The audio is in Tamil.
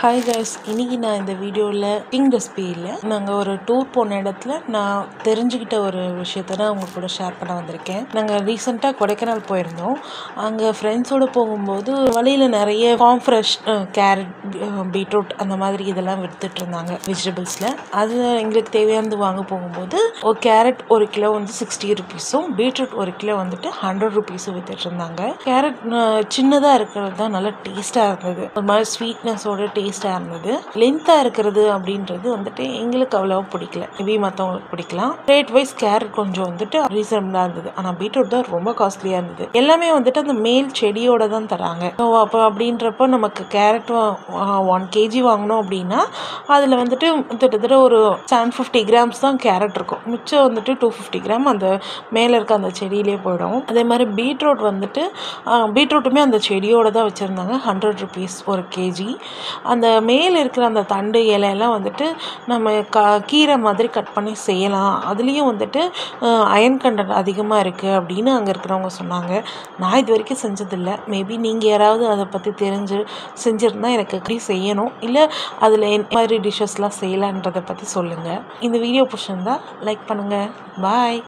ஹாய் கைஸ் இன்னைக்கு நான் இந்த வீடியோவில் குக்கிங் ரெசிபியில் நாங்கள் ஒரு டூர் போன இடத்துல நான் தெரிஞ்சுக்கிட்ட ஒரு விஷயத்த நான் உங்க கூட ஷேர் பண்ண வந்திருக்கேன் நாங்கள் ரீசெண்டாக கொடைக்கானல் போயிருந்தோம் அங்கே ஃப்ரெண்ட்ஸோடு போகும்போது வழியில் நிறைய ஃபார்ம் ஃப்ரெஷ் கேரட் பீட்ரூட் அந்த மாதிரி இதெல்லாம் விற்றுட்டு இருந்தாங்க வெஜிடபிள்ஸில் அது எங்களுக்கு தேவையானது வாங்க போகும்போது ஒரு கேரட் ஒரு கிலோ வந்து சிக்ஸ்டி ருபீஸும் பீட்ரூட் ஒரு கிலோ வந்துட்டு ஹண்ட்ரட் ருபீஸும் வித்துட்டு இருந்தாங்க கேரட் சின்னதாக இருக்கிறது தான் நல்லா டேஸ்ட்டாக இருந்தது ஒரு மாதிரி ஸ்வீட்னஸோட டேஸ்ட்டாக இருந்தது லென்த்தாக இருக்கிறது அப்படின்றது வந்துட்டு எங்களுக்கு அவ்வளோவா பிடிக்கல மேபி மற்றவங்களுக்கு பிடிக்கலாம் ரேட் வைஸ் கேரட் கொஞ்சம் வந்துட்டு ரீசனபிளாக இருந்தது ஆனால் பீட்ரூட் தான் ரொம்ப காஸ்ட்லியாக இருந்தது எல்லாமே வந்துட்டு அந்த மேல் செடியோட தான் தராங்க ஸோ அப்போ அப்படின்றப்போ நமக்கு கேரட் ஒன் கேஜி வாங்கினோம் அப்படின்னா அதில் வந்துட்டு கிட்டத்தட்ட ஒரு செவன் ஃபிஃப்டி கிராம்ஸ் தான் கேரட் இருக்கும் மிச்சம் வந்துட்டு டூ ஃபிஃப்டி கிராம் அந்த மேலே இருக்க அந்த செடியிலே போயிடும் அதே மாதிரி பீட்ரூட் வந்துட்டு பீட்ரூட்டுமே அந்த செடியோட தான் வச்சுருந்தாங்க ஹண்ட்ரட் ருபீஸ் ஒரு கேஜி அந்த மேலே இருக்கிற அந்த தண்டு இலையெல்லாம் வந்துட்டு நம்ம க கீரை மாதிரி கட் பண்ணி செய்யலாம் அதுலேயும் வந்துட்டு அயன் கண்டென்ட் அதிகமாக இருக்குது அப்படின்னு அங்கே இருக்கிறவங்க சொன்னாங்க நான் இது வரைக்கும் செஞ்சதில்லை மேபி நீங்கள் யாராவது அதை பற்றி தெரிஞ்சு செஞ்சுருந்தா எனக்கு எப்படி செய்யணும் இல்லை அதில் என்ன மாதிரி டிஷ்ஷஸ்லாம் செய்யலான்றதை பற்றி சொல்லுங்கள் இந்த வீடியோ பிடிச்சிருந்தா லைக் பண்ணுங்கள் பாய்